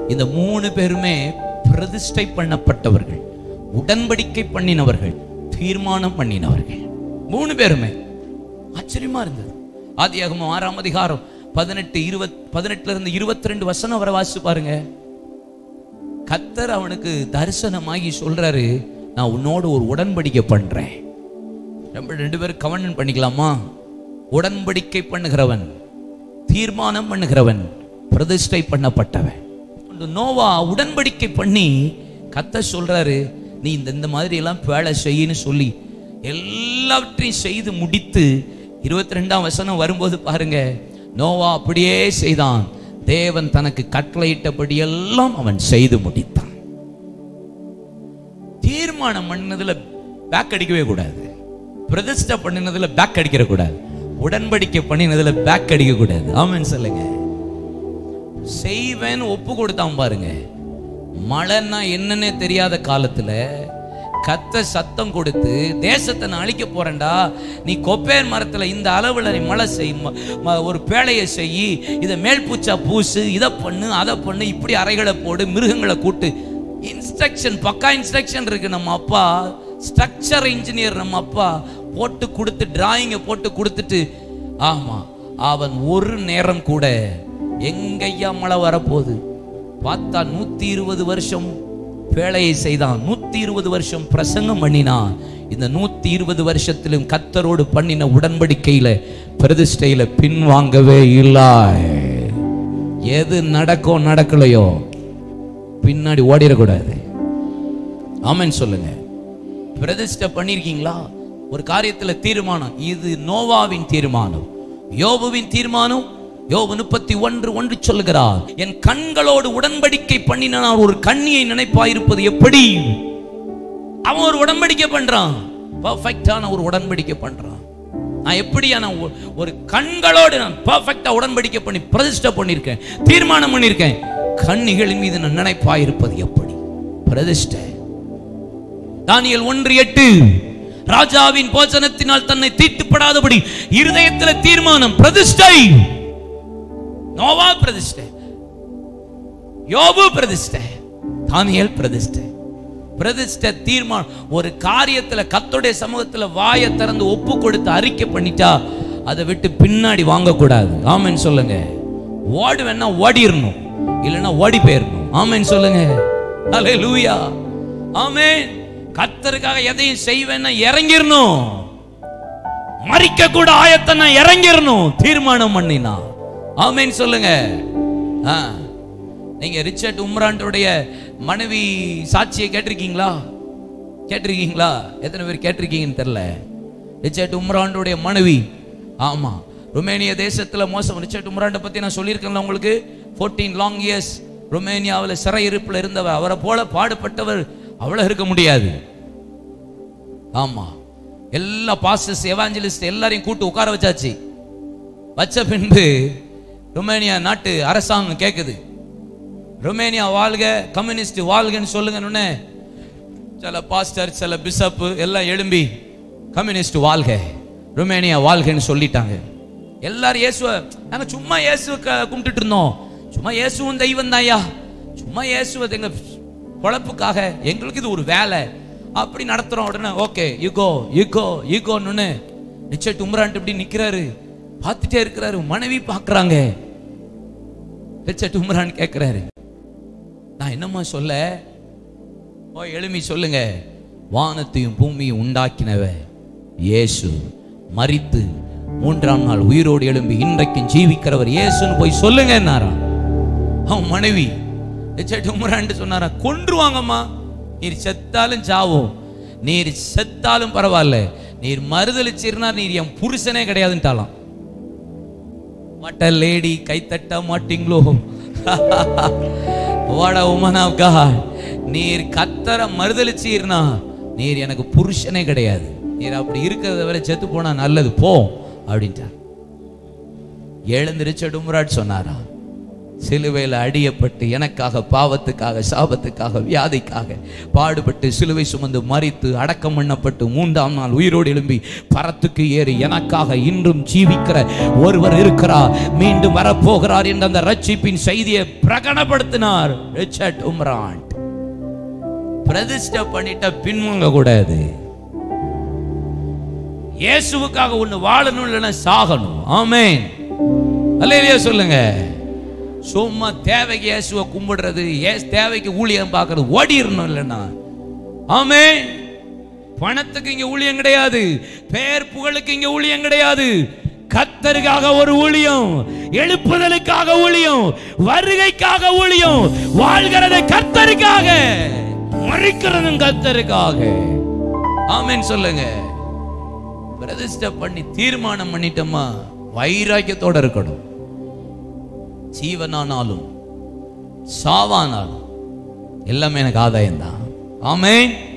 இந்த மூணு பேருமே பிரதிஷ்டை பண்ணப்பட்டவர்கள் உடன்படிக்கை பண்ணினவர்கள் தீர்மானம் பண்ணினவர்கள் மூணு பேருமே ஆச்சரியமா இருந்தது ஆதியாகமம் ஆறாம் அதிகாரம் பதினெட்டு இருபத் பதினெட்டுல இருந்து இருபத்தி ரெண்டு வசனம் வர வாசிச்சு பாருங்க கத்தர் அவனுக்கு தரிசனமாகி சொல்றாரு நான் உன்னோடு ஒரு உடன்படிக்கை பண்றேன் நம்ம ரெண்டு பேரும் கவனம் பண்ணிக்கலாமா உடன்படிக்கை பண்ணுகிறவன் தீர்மானம் பண்ணுகிறவன் பிரதிஷ்டை பண்ணப்பட்டவன் இந்த நோவா உடன்படிக்கை பண்ணி கத்த சொல்றாரு நீ இந்த இந்த மாதிரி எல்லாம் வேலை செய்யின்னு சொல்லி எல்லாவற்றையும் செய்து முடித்து இருபத்தி ரெண்டாம் வசனம் வரும்போது பாருங்க நோவா அப்படியே செய்தான் தேவன் தனக்கு கட்டளையிட்டபடி எல்லாம் அவன் செய்து முடித்தான் தீர்மானம் பண்ணதுல பேக் அடிக்கவே கூடாது பிரதிஷ்டை பண்ணினதுல பேக் அடிக்கிற கூடாது உடன்படிக்கை பண்ணினதுல பேக் அடிக்க கூடாது ஆமென் சொல்லுங்க செய்வேன் ஒப்பு கொடுத்தான் பாருங்க மழைன்னா என்னன்னே தெரியாத காலத்துல கத்த சத்தம் கொடுத்து தேசத்தை நான் அழிக்க போறேன்டா நீ கொப்பேர் மரத்துல இந்த அளவுல நீ மழை செய் ம- ம- ஒரு பேழையை செய் இதை மேல் பூச்சா பூசு இதை பண்ணு அதை பண்ணு இப்படி அறைகளை போடு மிருகங்களை கூட்டு இன்ஸ்ட்ரக்ஷன் பக்கா இன்ஸ்ட்ரக்ஷன் இருக்கு நம்ம அப்பா ஸ்ட்ரக்சர் இன்ஜினியர் நம்ம அப்பா போட்டு கொடுத்து டிராயிங்கை போட்டு கொடுத்துட்டு ஆமா அவன் ஒரு நேரம் கூட எங்கய்யா மழை வரப்போகுது பார்த்தா நூத்தி இருபது வருஷம் வேலையை செய்தான் நூத்தி இருபது வருஷம் பிரசங்கம் பண்ணினான் இந்த நூத்தி இருபது வருஷத்திலும் கத்தரோடு பண்ணின உடன்படிக்கையில பிரதிஷ்டையில பின்வாங்கவே இல்லை எது நடக்கும் நடக்கலையோ பின்னாடி ஓடிடக்கூடாது ஆமென் சொல்லுங்க பிரதிஷ்டை பண்ணிருக்கீங்களா ஒரு காரியத்துல தீர்மானம் இது நோவாவின் தீர்மானம் யோபுவின் தீர்மானம் யோபு முப்பத்தி ஒன்று ஒன்று சொல்லுகிறார் என் கண்களோடு உடன்படிக்கை பண்ணின நான் ஒரு கண்ணியை நினைப்பாயிருப்பது எப்படி அவன் ஒரு உடன்படிக்கை பண்றான் பர்ஃபெக்டான ஒரு உடன்படிக்கை பண்றான் நான் எப்படியா நான் ஒ- ஒரு கண்களோடு நான் பர்ஃபெக்டா உடன்படிக்கை பண்ணி பிரதிஷ்டை பண்ணியிருக்கேன் தீர்மானம் பண்ணியிருக்கேன் கண்ணிகளின் மீது நான் நினைப்பாயிருப்பது எப்படி பிரதிஷ்டை தானியல் ஒன்று எட்டு ராஜாவின் போஜனத்தினால் தன்னை தீட்டுப்படாதபடி இருதயத்தில் தீர்மானம் பிரதிஷ்டை நோவா பிரதிஷ்டை யோபு பிரதிஷ்டை தானியல் பிரதிஷ்டை பிரதிஷ்டை தீர்மானம் ஒரு காரியத்துல கத்தோடைய சமூகத்துல வாயை திறந்து ஒப்பு கொடுத்து அறிக்கை பண்ணிட்டா அதை விட்டு பின்னாடி வாங்கக்கூடாது ஆமென் சொல்லுங்க ஓடு வேணா ஓடிரணும் இல்லைன்னா ஓடி போயிடணும் ஆமென் சொல்லுங்க அலே லூயா ஆமென் கத்தருக்காக எதையும் செய்வேன்னா இறங்கிரணும் மறிக்க கூட ஆயத்தனை இறங்கிரணும் தீர்மானம் பண்ணினா ஆமென் சொல்லுங்க ஆ. நீங்க ரிச்சர்ட் உம்ரான்டைய மனைவி சாட்சியை கேட்டிருக்கீங்களா கேட்டிருக்கீங்களா எத்தனை பேர் கேட்டிருக்கீங்கன்னு தெரியல ரிச்சர்ட் உம்ரான்டைய மனைவி ஆமா ருமேனிய தேசத்துல மோசம் ரிச்சர்ட் உம்ரான்ட பத்தி நான் சொல்லியிருக்கேன்ல உங்களுக்கு 14 லாங் இயர்ஸ் ருமேனியாவில் சிறை இருப்பில் இருந்தவர் அவரை போல பாடுபட்டவர் அவ்வளவு இருக்க முடியாது ஆமா எல்லா பாஸ்டர்ஸ் எவாஞ்சலிஸ்ட் எல்லாரையும் கூட்டு உட்கார வச்சாச்சு வச்ச பின்பு ருமேனியா நாட்டு அரசாங்கம் கேக்குது ருமேனியா வாழ்க கம்யூனிஸ்ட் வாழ்கன்னு சொல்லுங்கன்னு சில பாஸ்டர் சில பிஷப் எல்லாம் எழும்பி கம்யூனிஸ்ட் வாழ்க ருமேனியா வாழ்கன்னு சொல்லிட்டாங்க எல்லாரும் இயேசுவ நாங்க சும்மா இயேசுவை க- கும்பிட்டுட்டு இருந்தோம் சும்மா இயேசுவும் தெய்வம் தான்யா சும்மா இயேசுவ எங்க பொழப்புக்காக எங்களுக்கு இது ஒரு வேலை அப்படி நடத்துறோம் உடனே ஓகே யுகோ யுகோ யுகோன்னு ரிச்சர்ட் உம்ரான்ட்டு இப்படி நிக்கிறாரு பார்த்துட்டே இருக்கிறாரு மனைவி பார்க்கறாங்க ரிச்சர்ட் உம்ரான் கேட்கிறாரு நான் என்னம்மா சொல்ல ஓ எழுமி சொல்லுங்க வானத்தையும் பூமியும் உண்டாக்கினவ இயேசு மரித்து மூன்றாம் நாள் உயிரோடு எழும்பி இன்றைக்கும் ஜீவிக்கிறவர் இயேசுன்னு போய் சொல்லுங்க அவன் மனைவி ரிச்சர்ட் உம்ரான்ட்டு சொன்னாரா கொன்றுவாங்கம்மா நீர் செத்தாலும் சாவும் நீர் செத்தாலும் பரவாயில்ல நீர் மறுதளிச்சிருந்தா நீர் என் புருஷனே கிடையாதுன்ட்டாலாம் வாட் அ லேடி கைத்தட்ட மாட்டீங்களோ what a woman of God நீர் கத்தர மறுதளிச்சீர்னா நீர் எனக்கு புருஷனே கிடையாது நீர் அப்படி இருக்கிறத வரை செத்து போனா நல்லது போ அப்படின்ட்டார் எழுந்து ரிச்சர்ட் உம்ராட் சொன்னாரா சிலுவையில் அடியப்பட்டு எனக்காக பாவத்துக்காக சாபத்துக்காக வியாதிக்காக பாடுபட்டு சிலுவை சுமந்து மறித்து அடக்கம் பண்ணப்பட்டு மூன்றாம் நாள் உயிரோடு எழும்பி பரத்துக்கு ஏறி எனக்காக இன்றும் ஜீவிக்கிற ஒருவர் இருக்கிறார் மீண்டும் வரப்போகிறார் என்ற அந்த ரட்சிப்பின் செய்தியை பிரகடனப்படுத்தினார் ரிச்சர்ட் உம்ரான் பிரதிஷ்டை பண்ணிட்ட பின்வாங்க கூடாது இயேசுவுக்காக ஒண்ணு வாழணும் இல்லைன்னா சாகணும் ஆமென் அல்லையா சொல்லுங்க சும்மா தேவைக்கு இயேசுவை கும்பிடுறது ஏசு தேவைக்கு ஊழியம் பார்க்கறது ஓடிடணும் இல்லைன்னா ஆமே பணத்துக்கு இங்க ஊழியம் கிடையாது பேர் புகழுக்கு இங்க ஊழியம் கிடையாது கத்தருக்காக ஒரு ஊழியம் எழுப்புதலுக்காக ஊழியம் வருகைக்காக ஊழியம் வாழ்கிறது கத்தருக்காக மறிக்கிறதும் கத்தருக்காக ஆமென் சொல்லுங்க பிரதிஷ்டை பண்ணி தீர்மானம் பண்ணிட்டோமா வைராக்கியத்தோட இருக்கணும் ஜீவனானாலும் சாவானாலும் எல்லாமே எனக்கு ஆதாயம் தான் ஆமென்